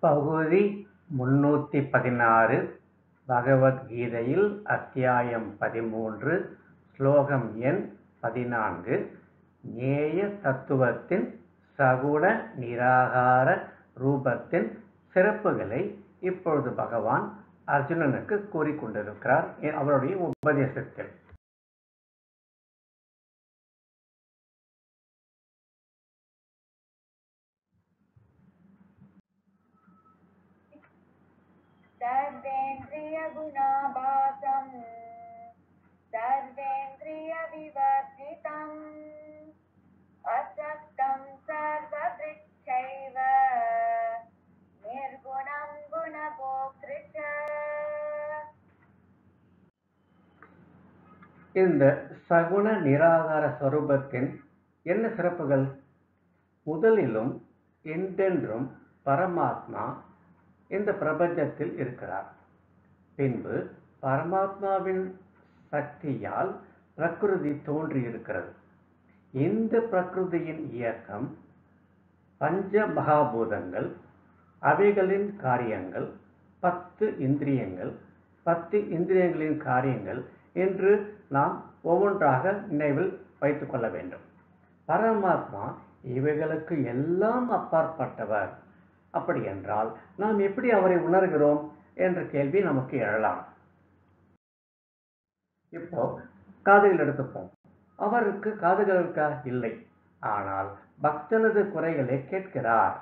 பகுதி முன்னூற்றி பதினாறு பகவத்கீதையில் அத்தியாயம் பதிமூன்று ஸ்லோகம் எண் பதினான்கு நேய தத்துவத்தின் சகுண நிராகார ரூபத்தின் சிறப்புகளை இப்பொழுது பகவான் அர்ஜுனனுக்கு கூறிக்கொண்டிருக்கிறார் அவருடைய உபதேசத்தில் सर्वेन्द्रियगुणाभासम् सर्वेन्द्रियविवर्जितम् असक्तं सर्ववृक्षैव निर्गुणं गुणभोक्तृ च இந்த சகுண நிராகார ஸ்வரூபத்தின் என்ன சிறப்புகள் முதலிலும் என்றென்றும் பரமாத்மா இந்த பிரபஞ்சத்தில் இருக்கிறார் பின்பு பரமாத்மாவின் சக்தியால் பிரகிருதி தோன்றியிருக்கிறது இந்த பிரகிருதியின் இயக்கம் பஞ்ச மகாபூதங்கள் அவைகளின் காரியங்கள் பத்து இந்திரியங்கள் பத்து இந்திரியங்களின் காரியங்கள் என்று நாம் ஒவ்வொன்றாக நினைவில் வைத்துக் கொள்ள வேண்டும் பரமாத்மா இவைகளுக்கு எல்லாம் அப்பாற்பட்டவர் அப்படி என்றால் நாம் எப்படி அவரை உணர்கிறோம் என்ற கேள்வி நமக்கு எழலாம் இப்போ காதுகள் எடுத்துப்போம் அவருக்கு காதுகள் இருக்கா இல்லை ஆனால் பக்தனது குறைகளை கேட்கிறார்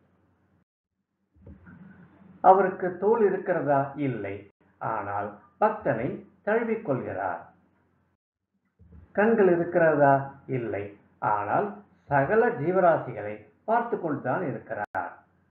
அவருக்கு தோல் இருக்கிறதா இல்லை ஆனால் பக்தனை தழுவிக்கொள்கிறார் கண்கள் இருக்கிறதா இல்லை ஆனால் சகல ஜீவராசிகளை பார்த்து கொண்டுதான் இருக்கிறார்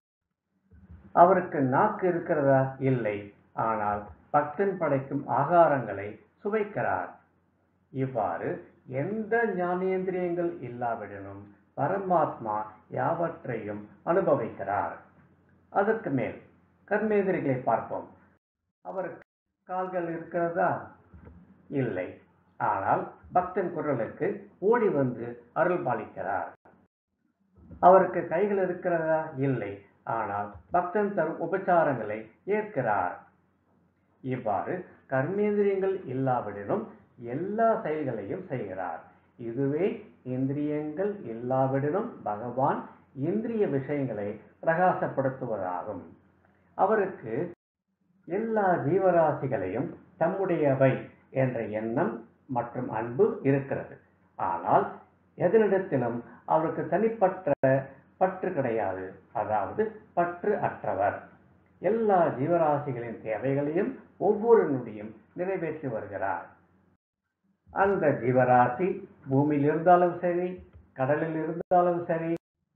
அவருக்கு நாக்கு இருக்கிறதா இல்லை ஆனால் பக்தன் படைக்கும் ஆகாரங்களை சுவைக்கிறார் இவ்வாறு எந்த ஞானேந்திரியங்கள் இல்லாவிடனும் பரமாத்மா யாவற்றையும் அனுபவிக்கிறார் அதற்கு மேல் கர்மேந்திரிகளை பார்ப்போம் அவருக்கு கால்கள் இருக்கிறதா இல்லை ஆனால் பக்தன் குரலுக்கு ஓடி வந்து அருள் பாலிக்கிறார் அவருக்கு கைகள் இருக்கிறதா இல்லை ஆனால் பக்தன் தரும் உபச்சாரங்களை ஏற்கிறார் இவ்வாறு கர்மேந்திரியங்கள் இல்லாவிடனும் எல்லா செயல்களையும் செய்கிறார் இதுவே இந்திரியங்கள் இல்லாவிடனும் பகவான் இந்திரிய விஷயங்களை பிரகாசப்படுத்துவதாகும் அவருக்கு எல்லா ஜீவராசிகளையும் தம்முடையவை என்ற எண்ணம் மற்றும் அன்பு இருக்கிறது ஆனால் எதனிடத்திலும் அவருக்கு தனிப்பட்ட பற்று கிடையாது அதாவது பற்று அற்றவர் எல்லா ஜீவராசிகளின் தேவைகளையும் ஒவ்வொரு நொடியும் நிறைவேற்றி வருகிறார் அந்த ஜீவராசி பூமியில் இருந்தாலும் சரி கடலில் இருந்தாலும் சரி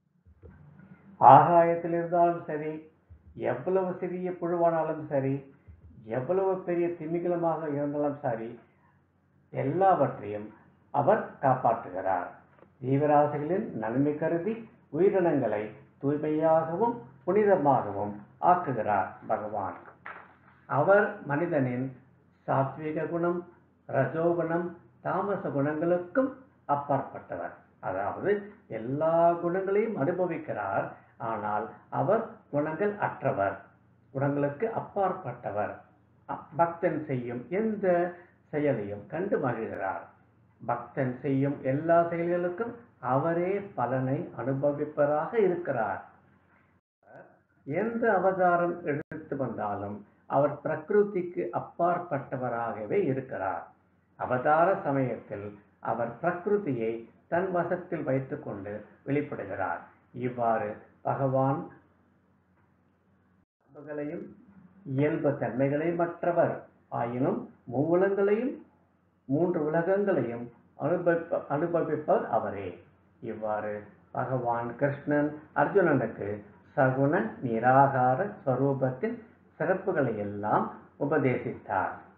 ஆகாயத்தில் இருந்தாலும் சரி எவ்வளவு சிறிய புழுவானாலும் சரி எவ்வளவு பெரிய திமிங்கலமாக இருந்தாலும் சரி எல்லாவற்றையும் அவர் காப்பாற்றுகிறார் ஜீவராசிகளின் நன்மை கருதி உயிரினங்களை தூய்மையாகவும் புனிதமாகவும் ஆக்குகிறார் பகவான் அவர் மனிதனின் சாத்விக குணம் ரஜோகுணம் தாமச குணங்களுக்கும் அப்பாற்பட்டவர் அதாவது எல்லா குணங்களையும் அனுபவிக்கிறார் ஆனால் அவர் குணங்கள் அற்றவர் குணங்களுக்கு அப்பாற்பட்டவர் பக்தன் செய்யும் எந்த செயலையும் கண்டு மகிழ்கிறார் பக்தன் செய்யும் எல்லா செயல்களுக்கும் அவரே பலனை அனுபவிப்பதாக இருக்கிறார் எந்த அவதாரம் எடுத்து வந்தாலும் அவர் பிரகிருதிக்கு அப்பாற்பட்டவராகவே இருக்கிறார் அவதார சமயத்தில் அவர் பிரகிருதியை தன் வசத்தில் வைத்துக்கொண்டு வெளிப்படுகிறார் இவ்வாறு பகவான் பண்புகளையும் இயல்பு தன்மைகளையும் மற்றவர் ஆயினும் மூலங்களையும் மூன்று உலகங்களையும் அனுபவிப்ப அனுபவிப்பவர் அவரே இவ்வாறு பகவான் கிருஷ்ணன் அர்ஜுனனுக்கு சகுண நிராகார ஸ்வரூபத்தின் சிறப்புகளை எல்லாம் உபதேசித்தார்